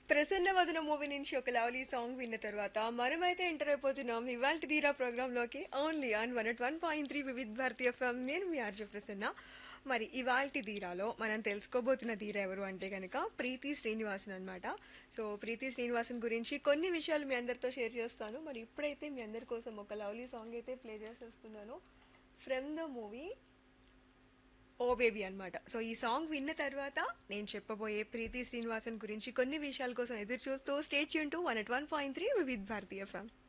ప్రసన్న వదన మూవీ నుంచి ఒక లవ్లీ సాంగ్ విన్న తర్వాత మనమైతే ఎంటర్ అయిపోతున్నాం ఇవాళ తీరా ప్రోగ్రామ్ లోకి only on one at one point three Vividh Bharati F M నేను మీ ఆర్జే ప్రసన్న మరి ఇవాల్టి ధీరాలో మనం తెలుసుకోబోతున్న ధీర ఎవరు అంటే కనుక ప్రీతి శ్రీనివాసన్ అన్నమాట సో ప్రీతి శ్రీనివాసన్ గురించి కొన్ని విషయాలు మీ అందరితో షేర్ చేస్తాను మరి ఇప్పుడైతే మీ అందరి కోసం ఒక లవ్లీ సాంగ్ అయితే ప్లే చేసేస్తున్నాను from the movie Oh Baby అన్నమాట సో ఈ సాంగ్ విన్న తర్వాత నేను చెప్పబోయే ప్రీతి శ్రీనివాసన్ గురించి కొన్ని విషయాల కోసం ఎదురు చూస్తూ స్టేట్ యూన్ to one at one point three Vividh Bharati FM